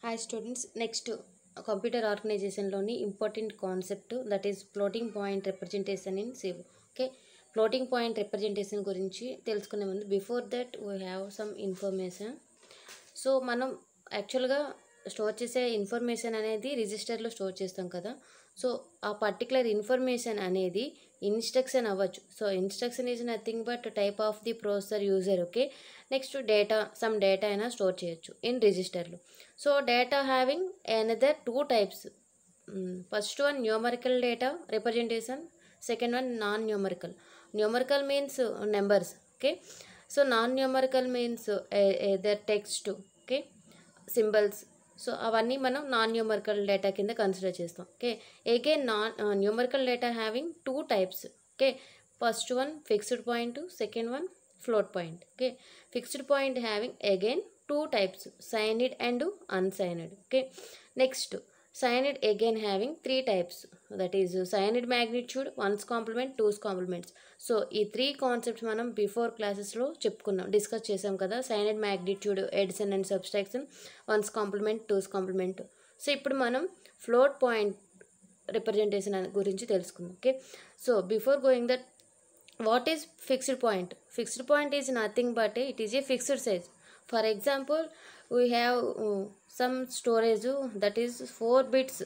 Hi students next computer ఆర్గనైజేషన్లోని important concept that is floating point representation in CO okay floating point representation గురించి తెలుసుకునే ముందు before that we have some information so మనం యాక్చువల్గా store చేసే information అనేది రిజిస్టర్లో స్టోర్ చేస్తాం కదా సో ఆ పర్టికులర్ ఇన్ఫర్మేషన్ అనేది ఇన్స్ట్రక్షన్ అవ్వచ్చు so instruction is nothing but type of the processor user okay next data some data అయినా స్టోర్ చేయొచ్చు ఇన్ రిజిస్టర్లో so data having another two types first one numerical data representation second one non numerical numerical means numbers okay so non numerical means either text okay symbols so అవన్నీ మనం non numerical data కింద consider చేస్తాం okay again non numerical data having two types okay first one fixed point second one float point okay fixed point having again two types signed and unsigned okay next signed again having three types that is signed magnitude one's complement two's complements so ఈ three concepts మనం before క్లాసెస్లో చెప్పుకున్నాం discuss చేసాం కదా signed magnitude addition and subtraction one's complement two's complement so ఇప్పుడు మనం float point representation గురించి తెలుసుకుందాం okay so before going that what is fixed point fixed point is nothing but it is a fixed size for example we have some storage that is four bits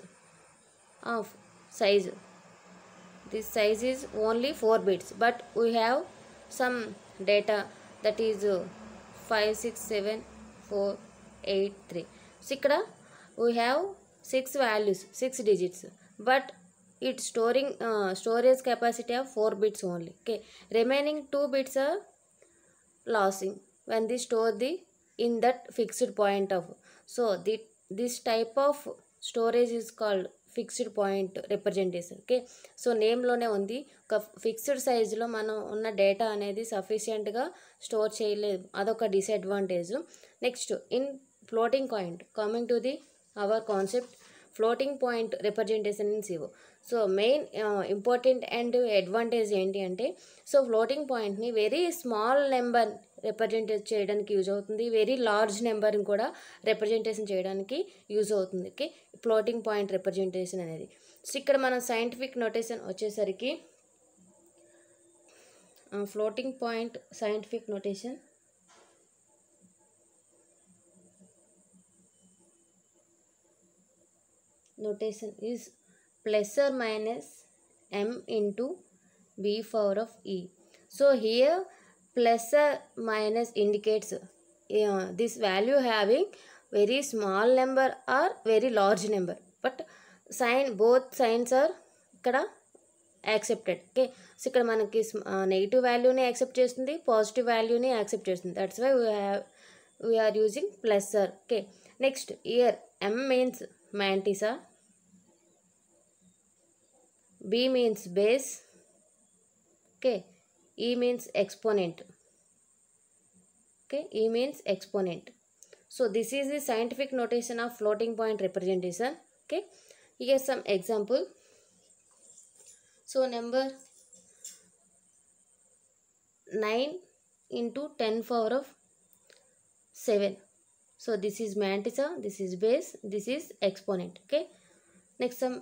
of size this size is only 4 bits but we have some data that is uh, 5 6 7 4 8 3 so ఇక్కడ we have 6 values 6 digits but it storing uh, storage capacity of 4 bits only okay remaining 2 bits are losing when they store the in that fixed point of so the this type of storage is called fixed point representation okay so నేమ్లోనే ఉంది ఒక fixed సైజులో మనం ఉన్న data అనేది సఫిషియెంట్గా store చేయలేదు అదొక disadvantage next in floating point coming to the our concept floating point representation in CO so main important and advantage ఏంటి అంటే సో ఫ్లోటింగ్ పాయింట్ని వెరీ స్మాల్ నెంబర్ రిప్రజెంట్ చేయడానికి యూజ్ అవుతుంది వెరీ లార్జ్ నెంబర్ని కూడా రిప్రజెంటేషన్ చేయడానికి యూజ్ అవుతుంది okay floating point representation అనేది సో ఇక్కడ మనం సైంటిఫిక్ నోటేషన్ వచ్చేసరికి floating point scientific notation notation is plus or minus m into b power of e. So here plus or minus indicates uh, this value having very small number or very large number. But sign both signs are ఇక్కడ accepted okay so ఇక్కడ మనకి negative వాల్యూని accept చేస్తుంది positive వాల్యూని accept చేస్తుంది that's why we have we are using plus or okay next here M means mantissa B means base. Okay. E means exponent. Okay. E means exponent. So this is the scientific notation of floating point representation. Okay. Here some example. So number 9 into 10 power of 7. So this is mantissa, this is base, this is exponent. Okay. Next some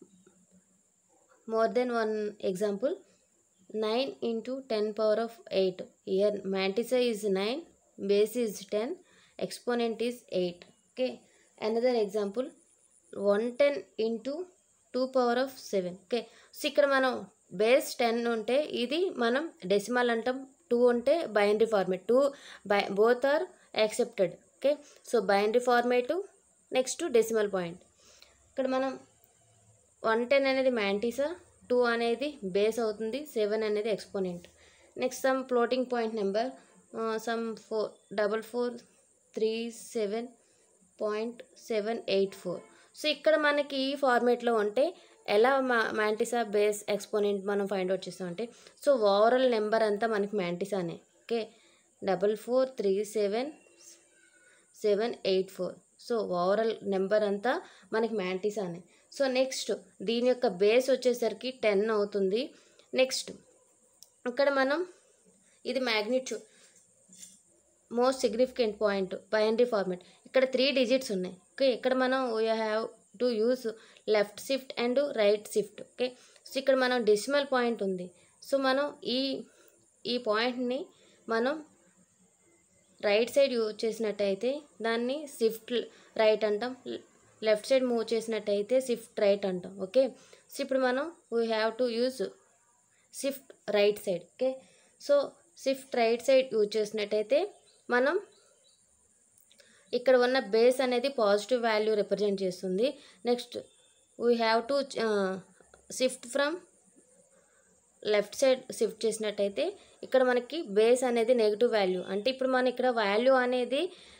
more than one example 9 into 10 power of 8 here mantissa is 9 base is 10 exponent is 8 okay another example 110 into 2 power of 7 okay so ఇక్కడ మనం base ten ఉంటే ఇది మనం decimal అంటాం two ఉంటే binary format two by both are accepted okay so binary format next decimal point ఇక్కడ మనం one ten అనేది మ్యాంటీసా టూ అనేది బేస్ అవుతుంది సెవెన్ అనేది exponent next some floating point number some four double four three seven point seven eight four so ఇక్కడ మనకి ఈ ఫార్మేట్లో ఉంటే ఎలా మా మ్యాంటిసా బేస్ ఎక్స్పోనెంట్ మనం ఫైండ్ అవుట్ చేస్తామంటే సో ఓవరాల్ నెంబర్ అంతా మనకి మ్యాంటిసానే okay double four three seven seven eight four so overall number అంతా మనకి మ్యాంటిసానే సో నెక్స్ట్ దీని యొక్క బేస్ వచ్చేసరికి టెన్ అవుతుంది నెక్స్ట్ ఇక్కడ మనం ఇది magnitude most significant point binary format ఇక్కడ త్రీ డిజిట్స్ ఉన్నాయి ఓకే ఇక్కడ మనం we have to use left shift and right shift okay so ఇక్కడ మనం డెసిమల్ పాయింట్ ఉంది సో మనం ఈ ఈ పాయింట్ని మనం రైట్ సైడ్ యూజ్ చేసినట్టయితే దాన్ని షిఫ్ట్ రైట్ అంటాం లెఫ్ట్ సైడ్ మూవ్ చేసినట్టయితే షిఫ్ట్ రైట్ అంటాం ఓకే సో ఇప్పుడు మనం we have to use shift right side okay so shift right side use చేసినట్టయితే మనం ఇక్కడ ఉన్న బేస్ అనేది పాజిటివ్ వాల్యూ రిప్రజెంట్ చేస్తుంది next we have to shift from left side shift చేసినట్టయితే ఇక్కడ మనకి బేస్ అనేది నెగిటివ్ వాల్యూ అంటే ఇప్పుడు మనం ఇక్కడ వాల్యూ అనేది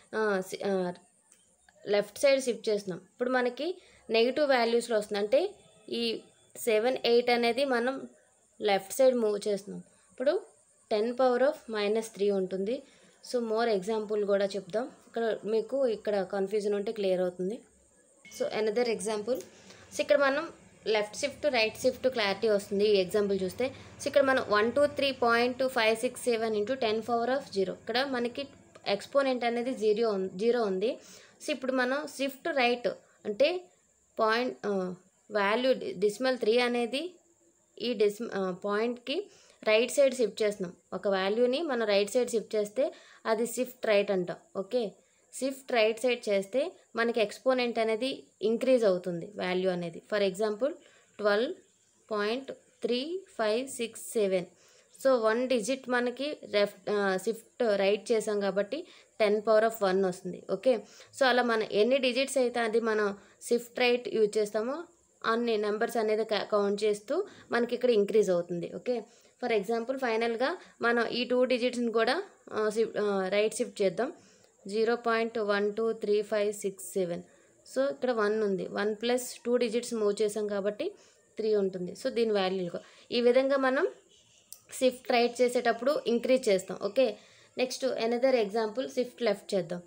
లెఫ్ట్ సైడ్ షిఫ్ట్ చేస్తున్నాం ఇప్పుడు మనకి నెగిటివ్ వాల్యూస్లో వస్తుంది అంటే ఈ సెవెన్ ఎయిట్ అనేది మనం లెఫ్ట్ సైడ్ మూవ్ చేస్తున్నాం ఇప్పుడు ten power of minus three ఉంటుంది సో మోర్ ఎగ్జాంపుల్ కూడా చెప్దాం ఇక్కడ మీకు ఇక్కడ కన్ఫ్యూజన్ ఉంటే క్లియర్ అవుతుంది సో అనదర్ ఎగ్జాంపుల్ సో ఇక్కడ మనం left shift right shift clarity వస్తుంది ఈ ఎగ్జాంపుల్ చూస్తే సో ఇక్కడ మనం one two three point five six seven into ten power of zero ఇక్కడ మనకి ఎక్స్పోనెంట్ అనేది జీరో జీరో ఉంది సో ఇప్పుడు మనం షిఫ్ట్ రైట్ అంటే పాయింట్ వాల్యూ డిసిమల్ త్రీ అనేది ఈ డిస్ పాయింట్కి రైట్ సైడ్ షిఫ్ట్ చేస్తున్నాం ఒక వాల్యూని మనం రైట్ సైడ్ షిఫ్ట్ చేస్తే అది షిఫ్ట్ రైట్ అంటాం ఓకే షిఫ్ట్ రైట్ సైడ్ చేస్తే మనకి ఎక్స్పోనెంట్ అనేది ఇంక్రీజ్ అవుతుంది వాల్యూ అనేది for example twelve point three five six seven so one digit మనకి రెఫ్ షిఫ్ట్ రైట్ చేసాం కాబట్టి టెన్ పవర్ ఆఫ్ వన్ వస్తుంది ఓకే సో అలా మనం ఎన్ని డిజిట్స్ అయితే అది మనం షిఫ్ట్ రైట్ యూజ్ చేస్తామో అన్ని నెంబర్స్ అనేది కౌంట్ చేస్తూ మనకి ఇక్కడ ఇంక్రీజ్ అవుతుంది ఓకే ఫర్ ఎగ్జాంపుల్ ఫైనల్గా మనం ఈ టూ డిజిట్స్ని కూడా రైట్ షిఫ్ట్ చేద్దాం zero point one two three five six seven so ఇక్కడ వన్ ఉంది one plus two digits move చేసాం కాబట్టి త్రీ ఉంటుంది సో దీని వాల్యూ ఈ విధంగా మనం షిఫ్ట్ రైట్ చేసేటప్పుడు ఇంక్రీజ్ చేస్తాం okay next another example shift left చేద్దాం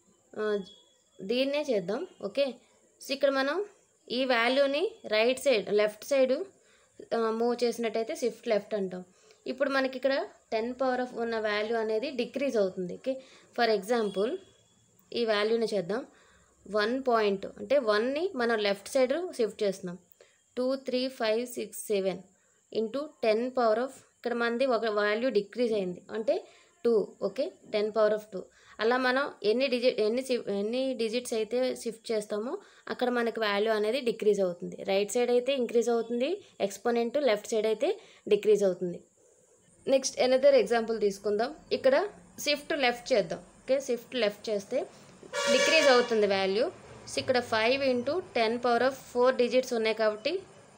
దీన్నే చేద్దాం ఓకే సో ఇక్కడ మనం ఈ వాల్యూని right side left side move చేసినట్టయితే షిఫ్ట్ లెఫ్ట్ అంటాం ఇప్పుడు మనకి ఇక్కడ టెన్ పవర్ ఆఫ్ ఉన్న వాల్యూ అనేది డిక్రీజ్ అవుతుంది ఓకే ఫర్ ఎగ్జాంపుల్ ఈ వాల్యూని చేద్దాం వన్ పాయింట్ అంటే వన్ని మనం లెఫ్ట్ సైడ్ షిఫ్ట్ చేస్తున్నాం two three five six seven into ten power of ఇక్కడ మనది ఒక వాల్యూ డిక్రీజ్ అయింది అంటే two okay ten power of two అలా మనం ఎన్ని డిజిట్ ఎన్ని ఎన్ని డిజిట్స్ అయితే షిఫ్ట్ చేస్తామో అక్కడ మనకి వాల్యూ అనేది డిక్రీజ్ అవుతుంది రైట్ సైడ్ అయితే ఇంక్రీజ్ అవుతుంది ఎక్స్పోనెంట్ లెఫ్ట్ సైడ్ అయితే డిక్రీజ్ అవుతుంది నెక్స్ట్ ఎనదర్ ఎగ్జాంపుల్ తీసుకుందాం ఇక్కడ షిఫ్ట్ లెఫ్ట్ చేద్దాం ఓకే షిఫ్ట్ లెఫ్ట్ చేస్తే డిక్రీజ్ అవుతుంది వాల్యూ సో ఇక్కడ five into ten power of four digits ఉన్నాయి కాబట్టి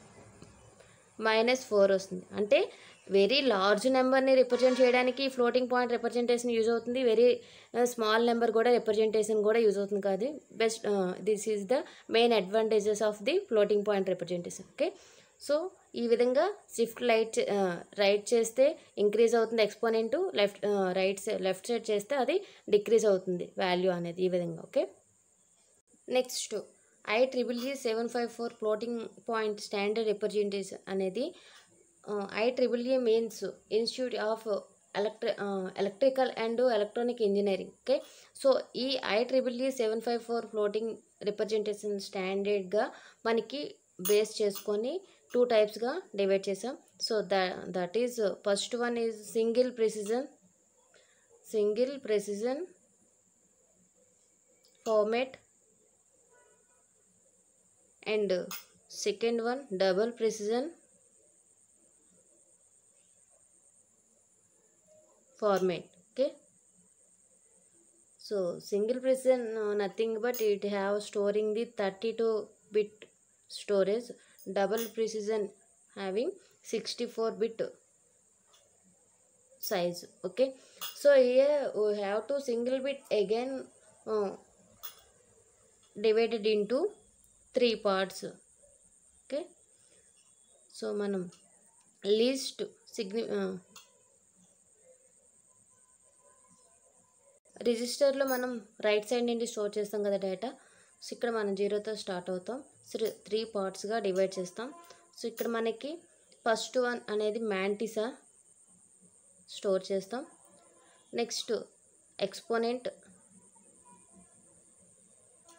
మైనస్ ఫోర్ వస్తుంది అంటే వెరీ లార్జ్ నెంబర్ని రిప్రజెంట్ చేయడానికి ఫ్లోటింగ్ పాయింట్ రిప్రజెంటేషన్ యూజ్ అవుతుంది వెరీ స్మాల్ నెంబర్ కూడా రిప్రజెంటేషన్ కూడా యూజ్ అవుతుంది కాదు best this is the main advantages of the floating point representation okay so ఈ విధంగా షిఫ్ట్ లైట్ రైట్ చేస్తే ఇంక్రీజ్ అవుతుంది exponent left right left side చేస్తే అది డిక్రీజ్ అవుతుంది వాల్యూ అనేది ఈ విధంగా okay next I triple E seven five four floating point standard representation అనేది I triple E means institute of electri electrical and electronic engineering okay so ఈ I triple E seven five four floating representation స్టాండర్డ్గా మనకి base చేసుకొని two టైప్స్గా divide చేసాం so the that is first one is single precision single precision format and second one double precision format okay so single precision uh, nothing but it have storing the 32 bit storage double precision having 64 bit size okay so here we have to single bit again uh, divided into three parts okay so మనం least signi రిజిస్టర్లో మనం right side నుండి store చేస్తాం కదా data so ఇక్కడ మనం జీరోతో start అవుతాం సో త్రీ పార్ట్స్గా డివైడ్ చేస్తాం సో ఇక్కడ మనకి ఫస్ట్ వన్ అనేది మ్యాంటిసా స్టోర్ చేస్తాం next exponent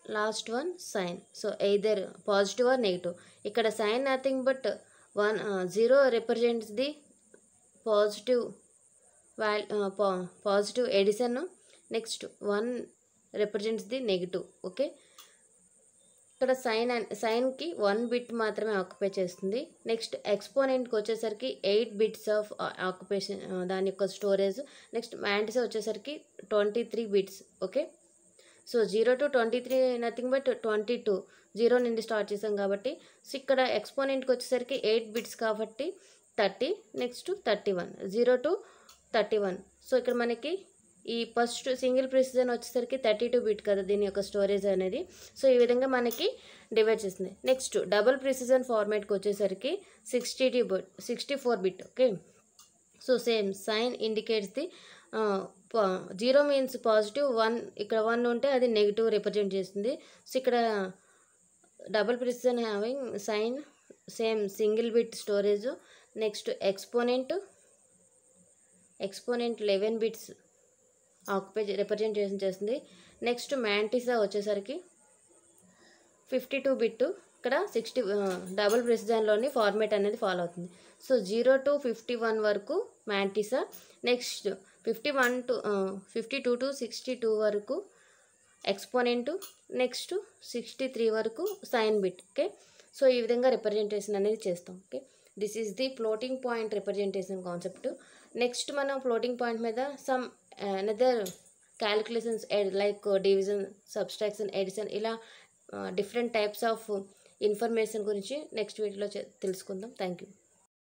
last one sign so either positive or negative ఇక్కడ sign nothing but one zero represents the positive val positive addition next one represents the negative okay ఇక్కడ sign and సైన్కి one bit మాత్రమే occupy చేస్తుంది next ఎక్స్పోనెంట్కి వచ్చేసరికి eight bits of occupation దాని యొక్క storage next mantissa వచ్చేసరికి twenty three bits okay so zero to twenty three nothing but twenty two zero నుండి స్టార్ట్ చేసాం కాబట్టి సో ఇక్కడ ఎక్స్పోనెంట్కి వచ్చేసరికి ఎయిట్ బిట్స్ కాబట్టి thirty next thirty one zero to thirty one so ఇక్కడ మనకి ఈ ఫస్ట్ సింగిల్ ప్రిసిజన్ వచ్చేసరికి థర్టీ టూ బిట్ కదా దీని యొక్క స్టోరేజ్ అనేది సో ఈ విధంగా మనకి డివైడ్ చేస్తుంది నెక్స్ట్ డబుల్ ప్రిసిజన్ ఫార్మాట్కి వచ్చేసరికి సిక్స్టీ టీ bit sixty four bit okay so same sign indicates the zero means positive one ఇక్కడ వన్ ఉంటే అది నెగిటివ్ రిప్రజెంట్ చేస్తుంది సో ఇక్కడ double precision having sign same single bit storage next exponent exponent eleven bits occupy representation చేస్తుంది next mantissa వచ్చేసరికి fifty two bit ఇక్కడ sixty double ప్రెసిజన్లోని format అనేది ఫాలో అవుతుంది so zero to fifty one వరకు mantissa next fifty one to fifty two to sixty two వరకు exponent next sixty three వరకు sign bit okay so ఈ విధంగా రిప్రజెంటేషన్ అనేది చేస్తాం okay this is the floating point representation concept next మనం floating point మీద some another calculations like division subtraction addition ఇలా different types of information గురించి next వీడియోలో తెలుసుకుందాం థ్యాంక్ యూ